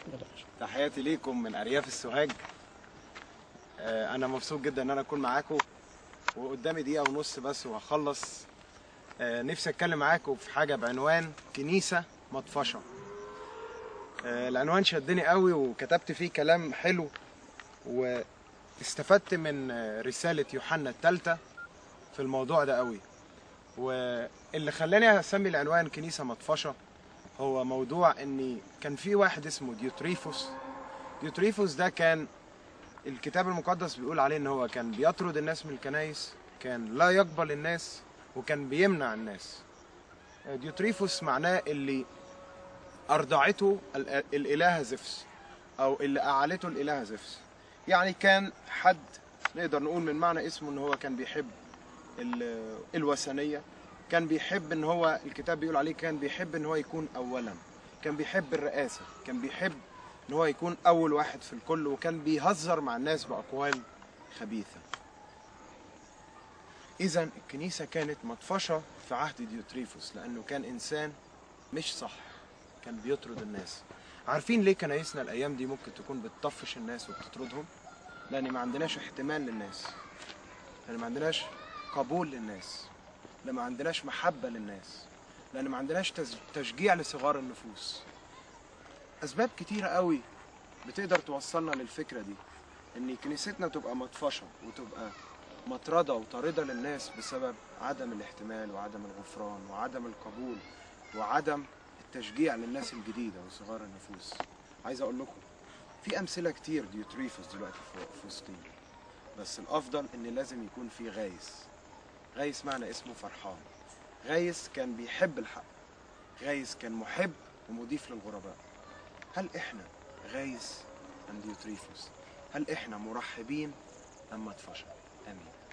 تحياتي ليكم من ارياف السوهاج آه، انا مبسوط جدا ان انا اكون معاكم وقدامي دقيقه ونص بس وهخلص آه، نفسي اتكلم معاكم في حاجه بعنوان كنيسه مطفشه آه، العنوان شدني قوي وكتبت فيه كلام حلو واستفدت من آه، رساله يوحنا الثالثه في الموضوع ده قوي واللي خلاني اسمي العنوان كنيسه مطفشه هو موضوع ان كان في واحد اسمه ديوتريفوس ديوتريفوس ده كان الكتاب المقدس بيقول عليه ان هو كان بيطرد الناس من الكنايس كان لا يقبل الناس وكان بيمنع الناس ديوتريفوس معناه اللي ارضعته ال- الالهه زفس او اللي اعلته الالهه زفس يعني كان حد نقدر نقول من معنى اسمه ان هو كان بيحب ال- الوثنيه كان بيحب ان هو الكتاب بيقول عليه كان بيحب ان هو يكون اولا كان بيحب الرئاسه كان بيحب ان هو يكون اول واحد في الكل وكان بيهزر مع الناس باقوال خبيثه اذا الكنيسه كانت مطفشه في عهد ديوتريفوس لانه كان انسان مش صح كان بيطرد الناس عارفين ليه كنايسنا الايام دي ممكن تكون بتطفش الناس وبتطردهم لان ما عندناش احتمال للناس لان ما عندناش قبول للناس لان ما عندناش محبه للناس لان ما عندناش تز- تشجيع لصغار النفوس اسباب كتيره قوي بتقدر توصلنا للفكره دي ان كنيستنا تبقى مطفشه وتبقى مطرده وطارده للناس بسبب عدم الاحتمال وعدم الغفران وعدم القبول وعدم التشجيع للناس الجديده وصغار النفوس عايز اقول لكم في امثله كتير ديوتريفوس دلوقتي في في وسطينا بس الافضل ان لازم يكون في غايس غايس معنى اسمه فرحان غايس كان بيحب الحق غايس كان محب ومضيف للغرباء هل احنا غايس ام ديوتريفوس هل احنا مرحبين ام مطفشه امين